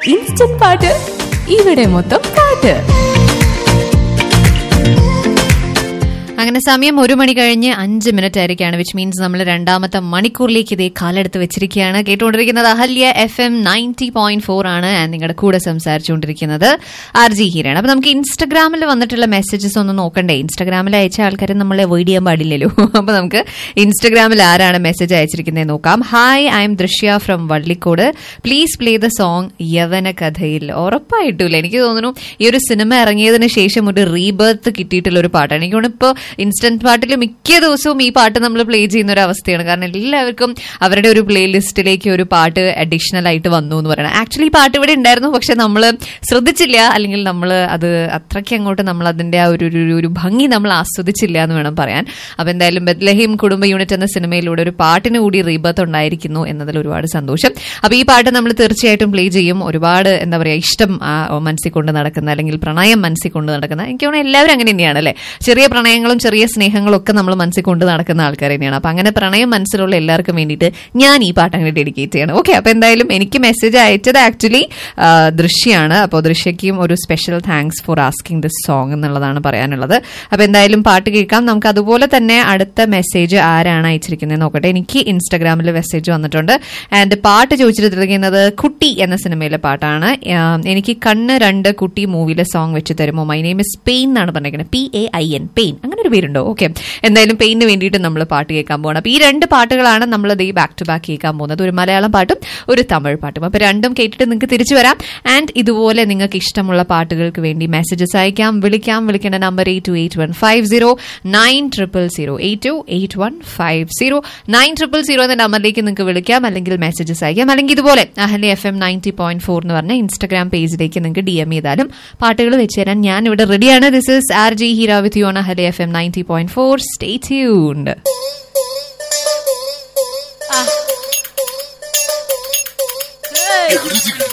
instant പാട്ട് ഇവിടെ മൊത്തം പാട്ട് അങ്ങനെ സമയം ഒരു മണി കഴിഞ്ഞ് അഞ്ച് മിനിറ്റ് ആയിരിക്കാണ് വിച്ച് മീൻസ് നമ്മൾ രണ്ടാമത്തെ മണിക്കൂറിലേക്ക് ഇതേ കാലെടുത്ത് വെച്ചിരിക്കുകയാണ് കേട്ടുകൊണ്ടിരിക്കുന്നത് Ahalya FM M ninety point ഫോർ ആണ് ആൻഡ് നിങ്ങളുടെ കൂടെ സംസാരിച്ചുകൊണ്ടിരിക്കുന്നത് ആർ ജി ഹീരാണ് അപ്പൊ നമുക്ക് ഇൻസ്റ്റഗ്രാമിൽ വന്നിട്ടുള്ള മെസ്സേജസ് ഒന്ന് നോക്കണ്ടേ ഇൻസ്റ്റഗ്രാമിൽ അയച്ച ആൾക്കാരെ നമ്മൾ അവോയ്ഡ് ചെയ്യാൻ പാടില്ലല്ലോ അപ്പൊ നമുക്ക് ഇൻസ്റ്റഗ്രാമിൽ ആരാണ് മെസ്സേജ് അയച്ചിരിക്കുന്നത് നോക്കാം hi I'm Drishya from Vallikode please play the song യവന കഥയിൽ ഉറപ്പായിട്ടില്ല എനിക്ക് തോന്നുന്നു ഈ ഒരു സിനിമ ഇറങ്ങിയതിന് ശേഷം ഒരു റീബർത്ത് കിട്ടിയിട്ടുള്ള ഒരു പാട്ടാണ് എനിക്ക് തോന്നുന്നു ഇപ്പോൾ ഇൻസ്റ്റന്റ് പാട്ടിൽ മിക്ക ദിവസവും ഈ പാട്ട് നമ്മൾ പ്ലേ ചെയ്യുന്ന ഒരു അവസ്ഥയാണ് കാരണം എല്ലാവർക്കും അവരുടെ ഒരു പ്ലേ ലിസ്റ്റിലേക്ക് ഒരു പാട്ട് അഡീഷണൽ ആയിട്ട് വന്നു എന്ന് പറയണം ആക്ച്വലി ഈ പാട്ട് ഇവിടെ ഉണ്ടായിരുന്നു പക്ഷെ നമ്മൾ ശ്രദ്ധിച്ചില്ല അല്ലെങ്കിൽ നമ്മൾ അത് അത്രയ്ക്ക് അങ്ങോട്ട് നമ്മൾ അതിന്റെ ആ ഒരു ഒരു- ഒരു ഭംഗി നമ്മൾ ആസ്വദിച്ചില്ല എന്ന് വേണം പറയാൻ അപ്പൊ എന്തായാലും ബദ്ലഹീം കുടുംബ യൂണിറ്റ് എന്ന സിനിമയിലൂടെ ഒരു പാട്ടിന് കൂടി റീബർത്ത് ഉണ്ടായിരിക്കുന്നു എന്നതിൽ ഒരുപാട് സന്തോഷം അപ്പൊ ഈ പാട്ട് നമ്മൾ തീർച്ചയായിട്ടും പ്ലേ ചെയ്യും ഒരുപാട് എന്താ പറയാ ഇഷ്ടം ആ, മനസ്സിൽ കൊണ്ട് നടക്കുന്ന അല്ലെങ്കിൽ പ്രണയം മനസ്സിൽ കൊണ്ട് നടക്കുന്ന എനിക്ക് തോന്നുന്നു എല്ലാവരും അങ്ങനെ തന്നെയാണ് അല്ലേ ചെറിയ പ്രണയങ്ങളും ചെറിയ സ്നേഹങ്ങളും ഒക്കെ നമ്മൾ മനസ്സിൽ കൊണ്ട് നടക്കുന്ന ആൾക്കാർ തന്നെയാണ് അപ്പൊ അങ്ങനെ പ്രണയം മനസ്സിലുള്ള എല്ലാവർക്കും വേണ്ടിയിട്ട് ഞാൻ ഈ പാട്ട് അങ്ങനെ ഡെഡിക്കേറ്റ് ചെയ്യണം ഓക്കെ അപ്പൊ എന്തായാലും എനിക്ക് മെസ്സേജ് അയച്ചത് ആക്ച്വലി ദൃശ്യാണ് അപ്പോൾ ദൃശ്യയ്ക്കും ഒരു special thanks for asking this song എന്നുള്ളതാണ് പറയാനുള്ളത് അപ്പൊ എന്തായാലും പാട്ട് കേൾക്കാം നമുക്ക് അതുപോലെ തന്നെ അടുത്ത മെസ്സേജ് ആരാണ് അയച്ചിരിക്കുന്നത് നോക്കട്ടെ എനിക്ക് ഇൻസ്റ്റാഗ്രാമിൽ മെസ്സേജ് വന്നിട്ടുണ്ട് ആൻഡ് പാട്ട് ചോദിച്ചിരിക്കുന്നത് കുട്ടി എന്ന സിനിമയിലെ പാട്ടാണ് ആം, എനിക്ക് കണ്ണ് രണ്ട് കുട്ടി മൂവിയിലെ സോങ് വെച്ച് തരുമോ മൈ നെയിം ഇസ് പെയിൻ എന്നാണ് പറഞ്ഞിരിക്കുന്നത് P A I N pain അങ്ങനെ ഒരു പേരുണ്ടോ ഓക്കെ എന്തായാലും പെയിന് വേണ്ടിയിട്ട് നമ്മൾ പാട്ട് കേൾക്കാൻ പോകണം അപ്പൊ ഈ രണ്ട് പാട്ടുകളാണ് നമ്മൾ ഈ ബാക്ക് ടു ബാക്ക് കേൾക്കാൻ പോകുന്നത് ഒരു മലയാളം പാട്ടും ഒരു തമിഴ് പാട്ടും അപ്പൊ രണ്ടും കേട്ടിട്ട് നിങ്ങൾക്ക് തിരിച്ചു വരാം ആൻഡ് ഇതുപോലെ നിങ്ങൾക്ക് ഇഷ്ടമുള്ള പാട്ടുകൾക്ക് വേണ്ടി മെസ്സേജസ് അയക്കാം വിളിക്കാം വിളിക്കേണ്ട number eight two eight one five zero nine triple zero eight two eight one five zero nine triple zero എന്ന നമ്പറിലേക്ക് നിങ്ങൾക്ക് വിളിക്കാം അല്ലെങ്കിൽ മെസ്സേജസ് അയക്കാം അല്ലെങ്കിൽ ഇതുപോലെ Ahali F M ninety point four എന്ന് പറഞ്ഞ ഇൻസ്റ്റാഗ്രാം പേജിലേക്ക് നിങ്ങൾക്ക് ഡി എം ചെയ്താലും പാട്ടുകൾ വെച്ച് തരാൻ ഞാൻ ഇവിടെ റെഡിയാണ് this is R J Heera with you on Ahali F M ninety point four stay tuned എവിടെ